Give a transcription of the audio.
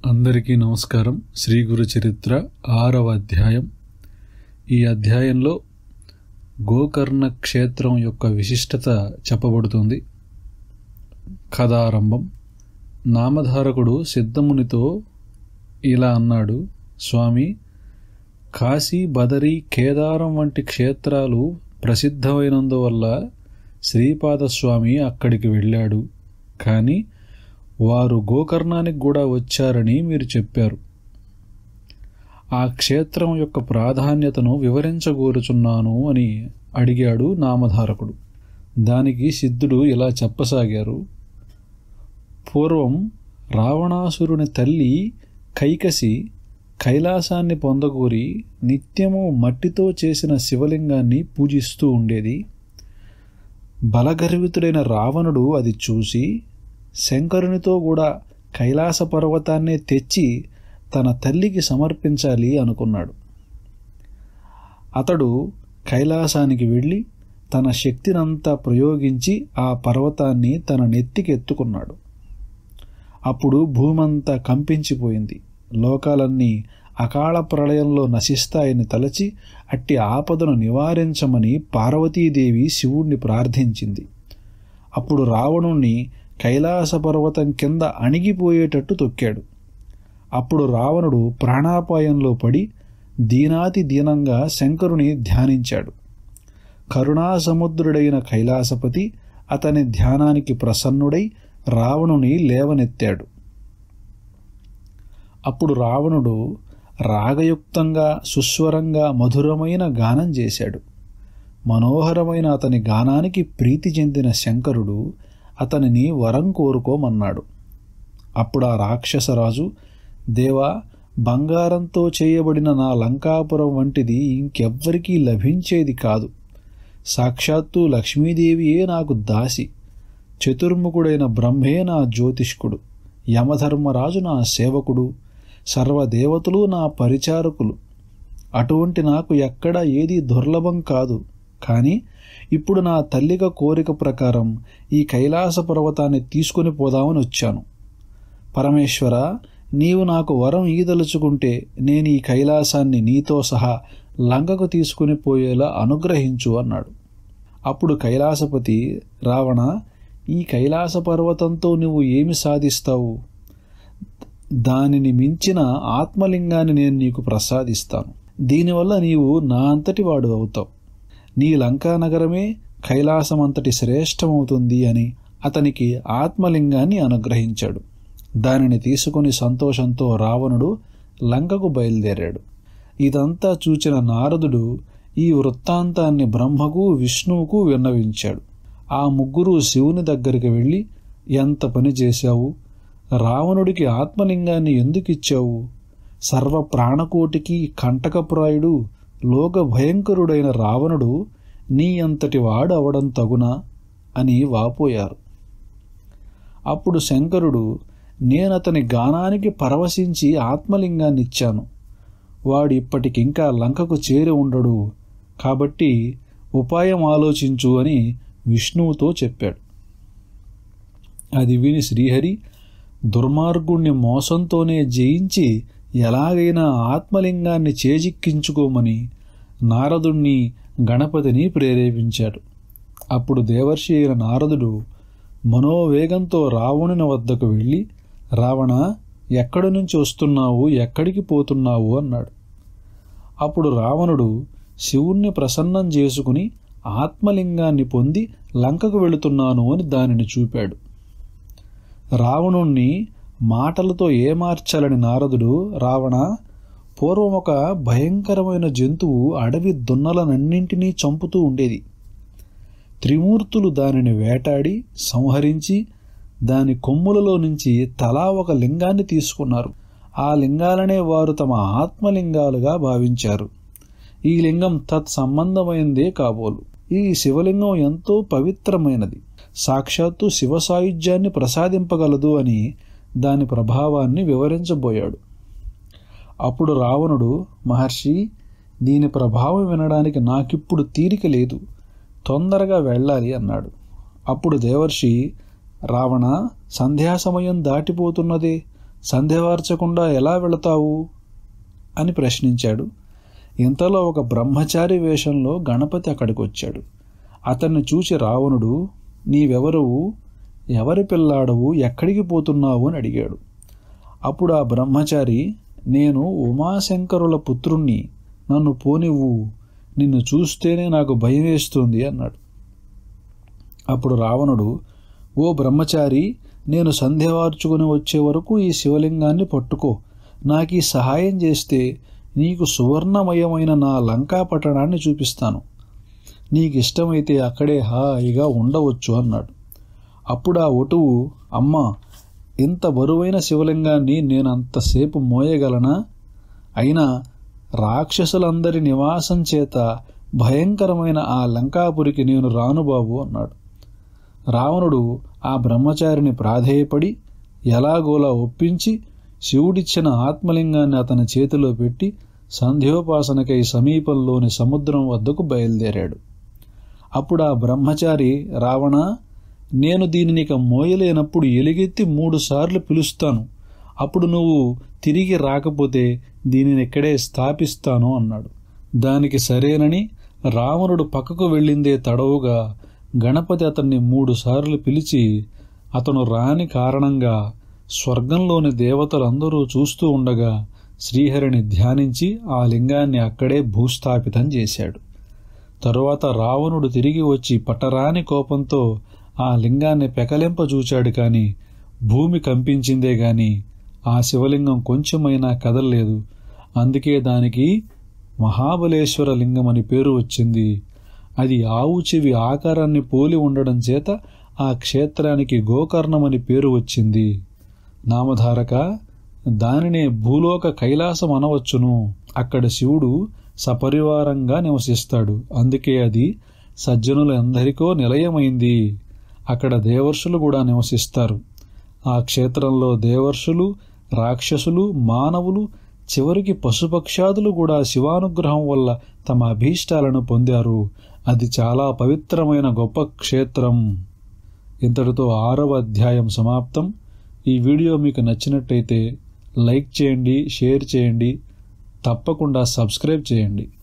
అందరికీ నమస్కారం శ్రీ గురు చరిత్ర ఆరవ అధ్యాయం ఈ అధ్యాయంలో గోకర్ణ క్షేత్రం యొక్క విశిష్టత చెప్పబడుతుంది కథారంభం నామధారకుడు సిద్ధమునితో ఇలా అన్నాడు స్వామి కాశీ బదరి కేదారం వంటి క్షేత్రాలు ప్రసిద్ధమైనందువల్ల శ్రీపాదస్వామి అక్కడికి వెళ్ళాడు కానీ వారు గోకర్ణానికి కూడా వచ్చారని మీరు చెప్పారు ఆ క్షేత్రం యొక్క ప్రాధాన్యతను వివరించగోరుచున్నాను అని అడిగాడు నామధారకుడు దానికి సిద్ధుడు ఇలా చెప్పసాగారు పూర్వం రావణాసురుని తల్లి కైకసి కైలాసాన్ని పొందగోరి నిత్యము మట్టితో చేసిన శివలింగాన్ని పూజిస్తూ ఉండేది బలగర్వితుడైన రావణుడు అది చూసి శంకరునితో కూడా కైలాస పర్వతాన్నే తెచ్చి తన తల్లికి సమర్పించాలి అనుకున్నాడు అతడు కైలాసానికి వెళ్ళి తన శక్తినంతా ప్రయోగించి ఆ పర్వతాన్ని తన నెత్తికెత్తుకున్నాడు అప్పుడు భూమంతా కంపించిపోయింది లోకాలన్నీ అకాల ప్రళయంలో నశిస్తాయని తలచి అట్టి ఆపదను నివారించమని పార్వతీదేవి శివుణ్ణి ప్రార్థించింది అప్పుడు రావణుణ్ణి కైలాస పర్వతం కింద అణిగిపోయేటట్టు తొక్కాడు అప్పుడు రావణుడు ప్రాణాపాయంలో పడి దీనాతి దీనంగా శంకరుని ధ్యానించాడు కరుణాసముద్రుడైన కైలాసపతి అతని ధ్యానానికి ప్రసన్నుడై రావణుని లేవనెత్తాడు అప్పుడు రావణుడు రాగయుక్తంగా సుస్వరంగా మధురమైన గానం చేశాడు మనోహరమైన అతని గానానికి ప్రీతి చెందిన శంకరుడు అతనిని వరం కోరుకోమన్నాడు అప్పుడు ఆ రాక్షసరాజు దేవా బంగారంతో చేయబడిన నా లంకాపురం వంటిది ఇంకెవ్వరికీ లభించేది కాదు సాక్షాత్తు లక్ష్మీదేవియే నాకు దాసి చతుర్ముఖుడైన బ్రహ్మే నా జ్యోతిష్కుడు యమధర్మరాజు నా సేవకుడు సర్వదేవతలు నా పరిచారకులు అటువంటి నాకు ఎక్కడ ఏది దుర్లభం కాదు కానీ ఇప్పుడు నా తల్లిక కోరిక ప్రకారం ఈ కైలాస పర్వతాన్ని తీసుకుని పోదామని వచ్చాను పరమేశ్వర నీవు నాకు వరం ఈదలుచుకుంటే నేను ఈ కైలాసాన్ని నీతో సహా లంకకు తీసుకుని పోయేలా అనుగ్రహించు అన్నాడు అప్పుడు కైలాసపతి రావణ ఈ కైలాస పర్వతంతో నువ్వు ఏమి సాధిస్తావు దానిని మించిన ఆత్మలింగాన్ని నేను నీకు ప్రసాదిస్తాను దీనివల్ల నీవు నా అంతటి వాడు అవుతావు నీ లంకా నగరమే కైలాసమంతటి శ్రేష్టమవుతుంది అని అతనికి ఆత్మలింగాన్ని అనుగ్రహించాడు దానిని తీసుకుని సంతోషంతో రావణుడు లంకకు బయలుదేరాడు ఇదంతా చూచిన నారదుడు ఈ వృత్తాంతాన్ని బ్రహ్మకు విష్ణువుకు విన్నవించాడు ఆ ముగ్గురు శివుని దగ్గరికి వెళ్ళి ఎంత పని చేశావు రావణుడికి ఆత్మలింగాన్ని ఎందుకు ఇచ్చావు సర్వ ప్రాణకోటికి కంటకప్రాయుడు లోక భయంకరుడైన రావణుడు నీ అంతటి వాడు అవడం తగునా అని వాపోయారు అప్పుడు శంకరుడు నేనతని గానానికి పరవశించి ఆత్మలింగాన్ని ఇచ్చాను వాడు ఇప్పటికింకా లంకకు చేరి ఉండడు కాబట్టి ఉపాయం ఆలోచించు అని విష్ణువుతో చెప్పాడు అది విని శ్రీహరి దుర్మార్గుణ్ణి మోసంతోనే జయించి ఎలాగైనా ఆత్మలింగాన్ని చేజిక్కించుకోమని నారదుణ్ణి గణపతిని ప్రేరేపించాడు అప్పుడు దేవర్షి అయిన నారదుడు మనోవేగంతో రావణుని వద్దకు వెళ్ళి రావణ ఎక్కడి నుంచి వస్తున్నావు ఎక్కడికి పోతున్నావు అన్నాడు అప్పుడు రావణుడు శివుణ్ణి ప్రసన్నం చేసుకుని ఆత్మలింగాన్ని పొంది లంకకు వెళుతున్నాను అని దానిని చూపాడు రావణుణ్ణి మాటలతో ఏమార్చాలని నారదుడు రావణ పూర్వం ఒక భయంకరమైన జంతువు అడవి దున్నలనన్నింటినీ చంపుతూ ఉండేది త్రిమూర్తులు దానిని వేటాడి సంహరించి దాని కొమ్ములలో నుంచి తలా ఒక లింగాన్ని తీసుకున్నారు ఆ లింగాలనే వారు తమ ఆత్మలింగాలుగా భావించారు ఈ లింగం తత్సంబంధమైందే కాబోలు ఈ శివలింగం ఎంతో పవిత్రమైనది సాక్షాత్తు శివ సాయుధ్యాన్ని ప్రసాదింపగలదు అని దాని ప్రభావాన్ని వివరించబోయాడు అప్పుడు రావణుడు మహర్షి దీని ప్రభావం వినడానికి నాకిప్పుడు తీరిక లేదు తొందరగా వెళ్ళాలి అన్నాడు అప్పుడు దేవర్షి రావణ సంధ్యా సమయం దాటిపోతున్నదే సంధ్యవార్చకుండా ఎలా వెళతావు అని ప్రశ్నించాడు ఇంతలో ఒక బ్రహ్మచారి వేషంలో గణపతి అక్కడికి వచ్చాడు అతన్ని చూసి రావణుడు నీవెవరువు ఎవరి పిల్లాడవు ఎక్కడికి పోతున్నావు అని అడిగాడు అప్పుడు ఆ బ్రహ్మచారి నేను ఉమాశంకరుల పుత్రుణ్ణి నన్ను పోనివ్వు నిన్ను చూస్తేనే నాకు భయం వేస్తుంది అన్నాడు అప్పుడు రావణుడు ఓ బ్రహ్మచారి నేను సంధ్యవార్చుకుని వచ్చే వరకు ఈ శివలింగాన్ని పట్టుకో నాకు ఈ సహాయం చేస్తే నీకు సువర్ణమయమైన నా లంకా పట్టణాన్ని చూపిస్తాను నీకు ఇష్టమైతే అక్కడే హాయిగా ఉండవచ్చు అన్నాడు అప్పుడు ఆ ఒటువు అమ్మా ఇంత బరువైన శివలింగాన్ని నేను అంతసేపు మోయగలనా అయినా రాక్షసులందరి నివాసం చేత భయంకరమైన ఆ లంకాపురికి నేను రాను బాబు అన్నాడు రావణుడు ఆ బ్రహ్మచారిని ప్రాధేయపడి ఎలాగోలా ఒప్పించి శివుడిచ్చిన ఆత్మలింగాన్ని అతని చేతిలో పెట్టి సంధ్యోపాసనకై సమీపంలోని సముద్రం వద్దకు బయలుదేరాడు అప్పుడు ఆ బ్రహ్మచారి రావణ నేను దీనిని ఇక మోయలేనప్పుడు ఎలుగెత్తి మూడు సార్లు పిలుస్తాను అప్పుడు నువ్వు తిరిగి రాకపోతే దీనిని ఇక్కడే స్థాపిస్తాను అన్నాడు దానికి సరేనని రావణుడు పక్కకు వెళ్ళిందే తడవుగా గణపతి అతన్ని మూడు సార్లు పిలిచి అతను రాని కారణంగా స్వర్గంలోని దేవతలందరూ చూస్తూ ఉండగా శ్రీహరిని ధ్యానించి ఆ లింగాన్ని అక్కడే భూస్థాపితం చేశాడు తరువాత రావణుడు తిరిగి వచ్చి పట్టరాని కోపంతో ఆ లింగాన్ని పెకలింపజూచాడు కాని భూమి కంపించిందే గాని ఆ శివలింగం కొంచెమైనా కదలలేదు అందుకే దానికి మహాబలేశ్వర లింగం అని పేరు వచ్చింది అది ఆవు చెవి ఆకారాన్ని పోలి ఉండడం చేత ఆ క్షేత్రానికి గోకర్ణమని పేరు వచ్చింది నామధారక దానినే భూలోక కైలాసం అనవచ్చును అక్కడ శివుడు సపరివారంగా నివసిస్తాడు అందుకే అది సజ్జనులందరికో నిలయమైంది అక్కడ దేవర్షులు కూడా నివసిస్తారు ఆ క్షేత్రంలో దేవర్షులు రాక్షసులు మానవులు చివరికి పశుపక్షాదులు కూడా శివానుగ్రహం వల్ల తమ అభీష్టాలను పొందారు అది చాలా పవిత్రమైన గొప్ప క్షేత్రం ఇంతటితో ఆరవ అధ్యాయం సమాప్తం ఈ వీడియో మీకు నచ్చినట్టయితే లైక్ చేయండి షేర్ చేయండి తప్పకుండా సబ్స్క్రైబ్ చేయండి